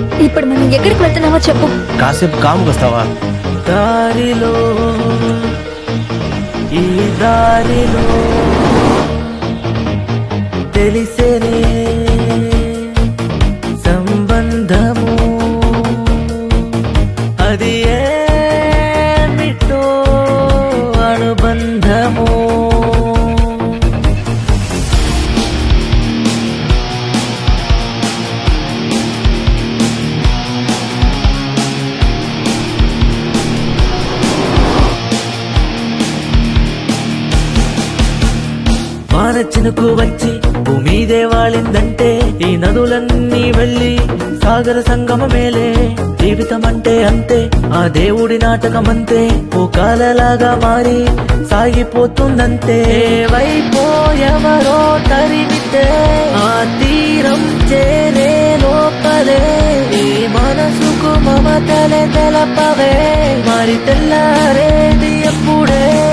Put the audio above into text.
ఇప్పుడు మనం ఎక్కడికి వెళ్తున్నామో చెప్పు కాసేపు కాముకొస్తావా దారిలో ఈ దారిలో తెలిసేనే సంబంధము అది ఏమిటో అనుబంధము వాన చినుకు వచ్చి భూమిదే వాలిందంటే ఈ నదులన్నీ వెళ్ళి సాగర సంగమమేలే జీవితం అంటే అంతే ఆ దేవుడి నాటకం అంతే ఓ కాలలాగా మారి సాగిపోతుందంతే వైపో ఎవరో తరిమితే ఆ తీరం చేరే లోపలే ఈ మనసుకు మమతలే తెలపవే మరి తెల్లారేది ఎప్పుడే